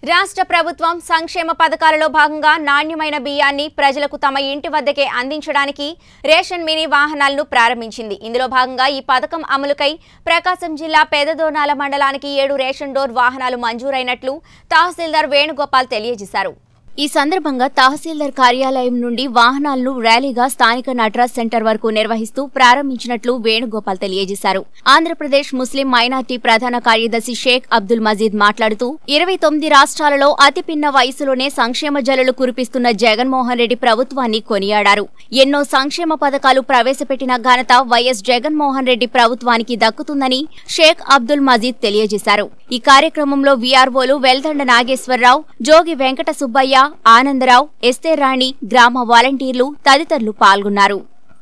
రాష్ట్ర ప్రభుత్వం సంక్షేమ పథకాలలో భాగంగా నాణ్యమైన బియ్యాన్ని ప్రజలకు తమ ఇంటి వద్దకే అందించడానికి రేషన్ మినీ వాహనాలను ప్రారంభించింది ఇందులో భాగంగా ఈ పథకం అమలుకై ప్రకాశం జిల్లా పెదదోనాల మండలానికి ఏడు రేషన్ డోర్ వాహనాలు మంజూరైనట్లు తహసీల్దార్ వేణుగోపాల్ తెలియజేశారు ఈ సందర్భంగా తహసీల్దార్ కార్యాలయం నుండి వాహనాలను ర్యాలీగా స్థానిక నటరాజ్ సెంటర్ వరకు నిర్వహిస్తూ ప్రారంభించినట్లు వేణుగోపాల్ తెలియజేశారు ఆంధ్రప్రదేశ్ ముస్లిం మైనార్టీ ప్రధాన కార్యదర్శి షేక్ అబ్దుల్ మజీద్ మాట్లాడుతూ ఇరవై తొమ్మిది రాష్ట్రాలలో అతి పిన్న వయసులోనే సంక్షేమ జల్లులు కురిపిస్తున్న జగన్మోహన్ రెడ్డి ప్రభుత్వాన్ని కొనియాడారు ఎన్నో సంక్షేమ పథకాలు ప్రవేశపెట్టిన ఘనత వైఎస్ జగన్మోహన్ రెడ్డి ప్రభుత్వానికి దక్కుతుందని షేక్ అబ్దుల్ మజీద్ తెలియజేశారు ఈ కార్యక్రమంలో వీఆర్ఓలు వెల్దండ నాగేశ్వరరావు జోగి వెంకట సుబ్బయ్య ఆనందరావు ఎస్తే రాణి గ్రామ వాలంటీర్లు తదితరులు పాల్గొన్నారు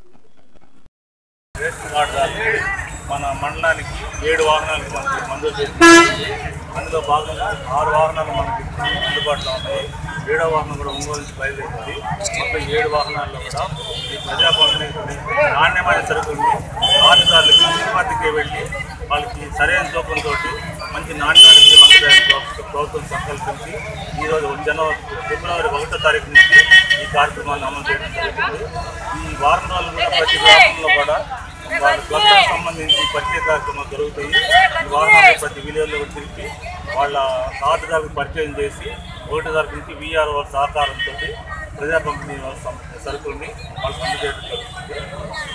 రేషన్ కార్డుదారులు మన మండలానికి ఏడు వాహనాలు మనకి మంజూరు చేసింది అందులో భాగంగా ఆరు వాహనాలు మనకి అందుబాటులో ఉన్నాయి ఏడో వాహనం కూడా ఒంగోలు నుంచి బయలుదేరింది మొత్తం ఏడు వాహనాల్లో కూడా ఈ ప్రజా పంపిణీ నాణ్యమైన సరుకుల్ని కార్డుదారులకి ఇంటి వద్దకే వెళ్ళి వాళ్ళకి సరైన తూకంతో మంచి నాణ్యమైన బియ్యం అందజేయడానికి ప్రభుత్వం- ప్రభుత్వం సంకల్పించి ఈరోజు జనవరి ఫిబ్రవరి ఒకటో తారీఖు నుంచి ఈ కార్యక్రమాన్ని అమలు చేయడం జరుగుతుంది ఈ వారం రోజులు కూడా ప్రతి గ్రామంలో కూడా వాళ్ళ స్వస్థకు సంబంధించి పరిచయ కార్యక్రమాలు జరుగుతాయి ఈ వాహనాలు ప్రతి విలేజ్లో తిరిగి వాళ్ళ కార్డుదారులకు పరిచయం చేసి ఒకటో తారీఖు నుంచి వీఆర్ వాళ్ళ సహకారంతో ప్రజా పంపిణీ వాళ్ళ సం- సరుకుల్ని వాళ్ళకి అందజేయడం జరుగుతుంది